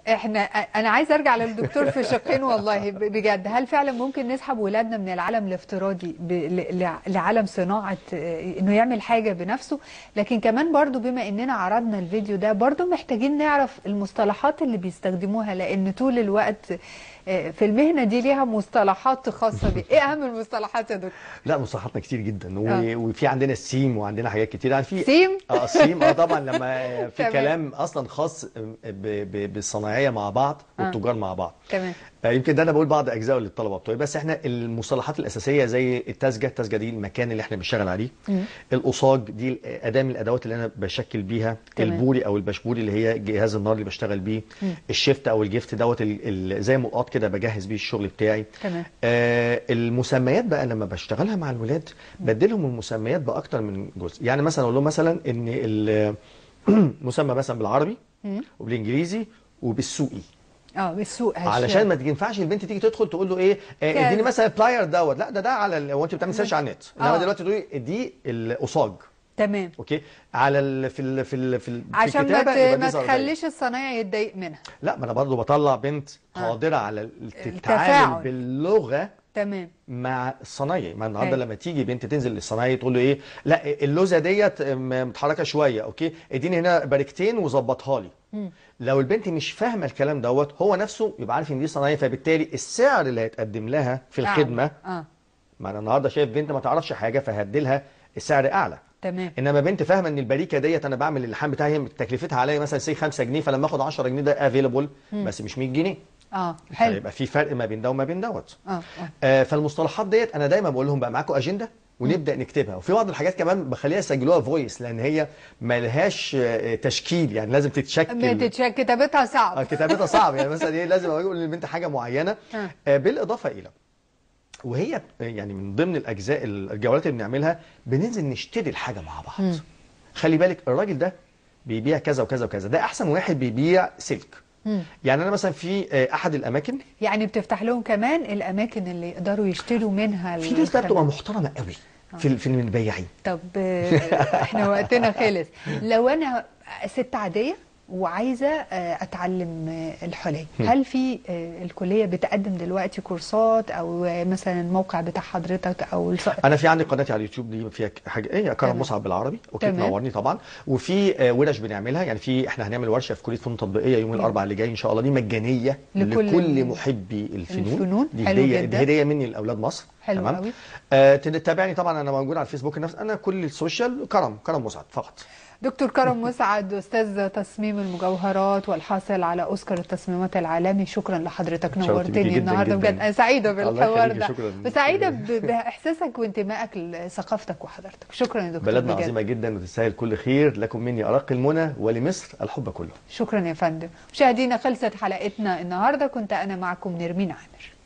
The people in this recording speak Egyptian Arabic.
احنا انا عايز ارجع للدكتور في شقين والله ب- بجد هل فعلا ممكن نسحب ولادنا من العالم الافتراضي ب- ل- ل- لعالم صناعه آه، انه يعمل حاجه بنفسه لكن كمان برضو بما اننا عرضنا الفيديو ده برضو محتاجين نعرف المصطلحات اللي بيستخدموها لان طول الوقت آه، في المهنه دي ليها مصطلحات خاصه بيه ايه اهم المصطلحات يا دكتور لا مصطلحاتنا كتير جدا و... آه. وفي عندنا السيم وعندنا حاجات كتير يعني في سيم اه السيم اه طبعا لما في تمام. كلام اصلا خاص ب... ب... بالصناعيه مع بعض آه. والتجار مع بعض تمام آه، يمكن ده انا بقول بعض اجزاء للطلبه بتوعي بس احنا المصطلحات الاساسيه زي التسجه التسجه دي المكان اللي احنا بنشتغل عليه مم. القصاج دي اداه من الادوات اللي انا بشكل بيها تمام. البوري او البشبوري اللي هي جهاز النار اللي بشتغل بيه مم. الشيفت او الجيفت دوت ال... ال... زي مقاط كده بجهز بيه الشغل بتاعي تمام آه المسميات بقى لما بشتغلها مع الولاد بديلهم المسميات باكتر من جزء يعني مثلا اقول لهم مثلا ان ال- مسمى مثلا بالعربي مم. وبالانجليزي وبالسوقي اه بالسوق هش- علشان ما تنفعش البنت تيجي تدخل تقول له ايه آه، كان- اديني مثلا بلاير دوت لا ده ده على ال- هو انت بتعمل سيرش على النت انما آه. دلوقتي تقولي دي القصاج تمام اوكي على ال في ال في ال في, ال في عشان ما, الكتابة ت... يبقى ما دي زرزية. تخليش الصنايعي يتضايق منها لا ما انا برضه بطلع بنت آه. قادره على ال- التفاعل. التعامل باللغه تمام مع الصنايعي ما النهارده أيوة. لما تيجي بنت تنزل للصنايعي تقول له ايه لا اللوزه ديت م- متحركه شويه اوكي اديني هنا باركتين وظبطها لي مم. لو البنت مش فاهمه الكلام دوت هو نفسه يبقى عارف ان دي صنايعي فبالتالي السعر اللي هيتقدم لها في أعلى. الخدمه اه ما انا النهارده شايف بنت ما تعرفش حاجه فهديلها السعر اعلى تمام انما بنت فاهمه ان البريكه ديت انا بعمل اللحام بتاعي هي تكلفتها عليا مثلا سي 5 جنيه فلما اخد 10 جنيه ده افيلبل بس مش 100 جنيه اه حلو فيبقى في فرق ما بين ده وما بين دوت اه اه آه، فالمصطلحات ديت انا دايما بقول لهم بقى معاكم اجنده ونبدا نكتبها وفي بعض الحاجات كمان بخليها يسجلوها فويس لان هي ما لهاش آه، تشكيل يعني لازم تتشكل بتتشك كتابتها آه، صعب كتابتها صعب يعني مثلا ايه لازم اقول للبنت حاجه معينه آه. آه، بالاضافه الى وهي يعني من ضمن الاجزاء الجولات اللي بنعملها بننزل نشتري الحاجه مع بعض مم. خلي بالك الراجل ده بيبيع كذا وكذا وكذا ده احسن واحد بيبيع سلك مم. يعني انا مثلا في آه، احد الاماكن يعني بتفتح لهم كمان الاماكن اللي يقدروا يشتروا منها في ناس بقى بتبقى الخدمات. محترمه قوي في ال- في البياعين طب آه، احنا وقتنا خلص لو انا ست عاديه وعايزه آه، اتعلم آه، الحلي هل في آه، الكليه بتقدم دلوقتي كورسات او آه، مثلا الموقع بتاع حضرتك او الف... انا في عندي قناتي على اليوتيوب دي فيها حاجه ايه كرم تمام. مصعب بالعربي اوكي تمام. تنورني طبعا وفي آه، ورش بنعملها يعني في احنا هنعمل ورشه في كليه فنون تطبيقيه يوم جميل. الاربعاء اللي جاي ان شاء الله دي مجانيه لكل لكل ال- محبي الفنون, الفنون. دي حلو هديه جدا. دي هديه مني لاولاد مصر حلو تمام قوي. آه تتابعني طبعا انا موجود على الفيسبوك نفس انا كل السوشيال كرم كرم مسعد فقط دكتور كرم مسعد استاذ تصميم المجوهرات والحاصل على اوسكار التصميمات العالمي شكرا لحضرتك شرفت بيكي نورتني جداً النهارده جداً. بجد انا سعيده الله بالحوار يخليكي، ده شكراً. وسعيده ب- باحساسك وانتمائك لثقافتك وحضرتك شكرا يا دكتور بلدنا بجد. عظيمه جدا وتستاهل كل خير لكم مني ارق المنى ولمصر الحب كله شكرا يا فندم مشاهدينا خلصت حلقتنا النهارده كنت انا معكم نرمين عامر